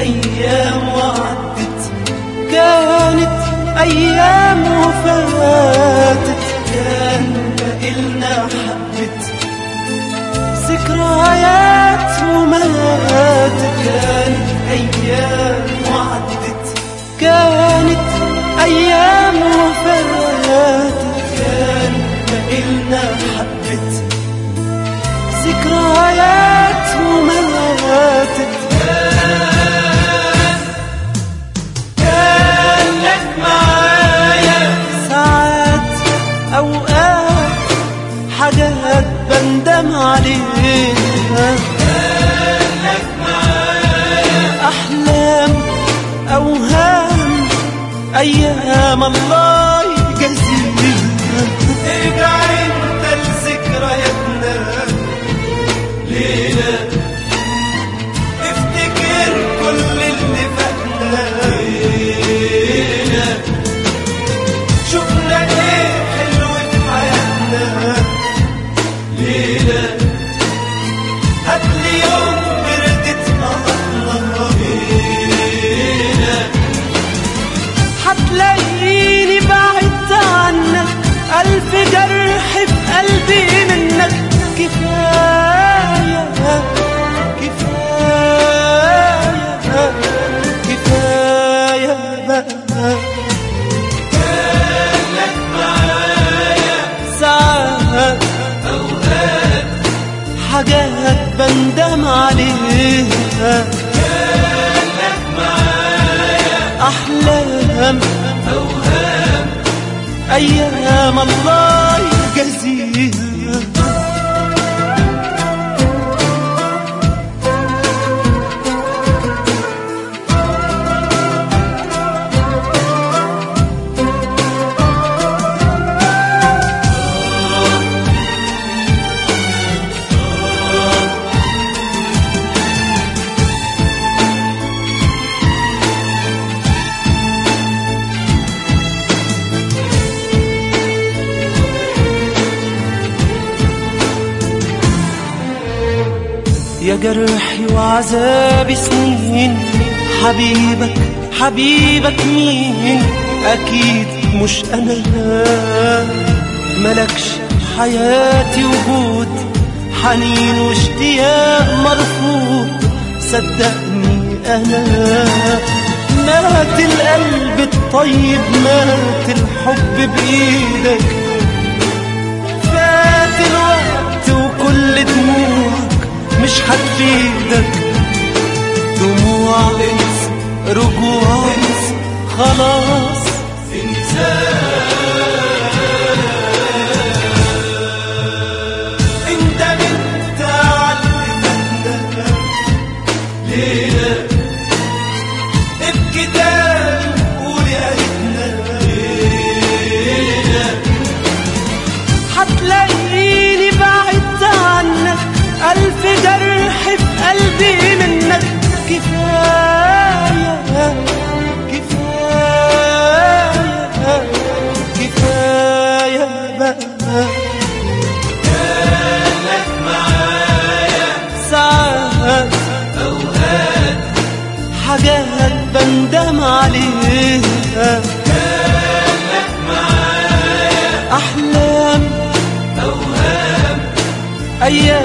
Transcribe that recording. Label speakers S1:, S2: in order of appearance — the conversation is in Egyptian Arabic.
S1: أيام وعدت كانت أيام وفاتت كان بقلنا حبت ذكريات وماتت كانت أيام وعدت كانت أيام وفاتت كان بقلنا حبت ذكريات وماتت كان لك معايا ساعات أوقات حاجات بندم عليها كان لك معايا أحلام أوهام أيام الله يجازيها ارجع انت لذكرياتنا ليلة افتكر كل اللي فاتنا ليلة شفنا ايه حلو في حياتنا ليلة هاتلي يوم بردت الله ليلة هتلاقيني بعدت عنك ألف جرح في قلبي منك كفاية كفاية كفاية بقى كانك معايا ساعات أوقات حاجات بندم عليها كانك معايا أحلام أوهام أيام الله يجازيها يا جرحي وعذابي سنين حبيبك حبيبك مين أكيد مش أنا ملكش حياتي وجود حنين واشتياق مرفوض صدقني أنا مات القلب الطيب مات الحب بإيدك فات الوقت وكل دموعك مش هتفيدك دموع انسى رجوع انسى خلاص انت بنت علمتنا ليلة ابكي تاني وقولي قالتنا ليلة هتلاقيني بعدت عنك ألف جرح في قلبي منك كفاية كفاية كفاية بقى كانك معايا ساعات أوقات حاجات بندم عليها كانك معايا أحلام أوهام أيام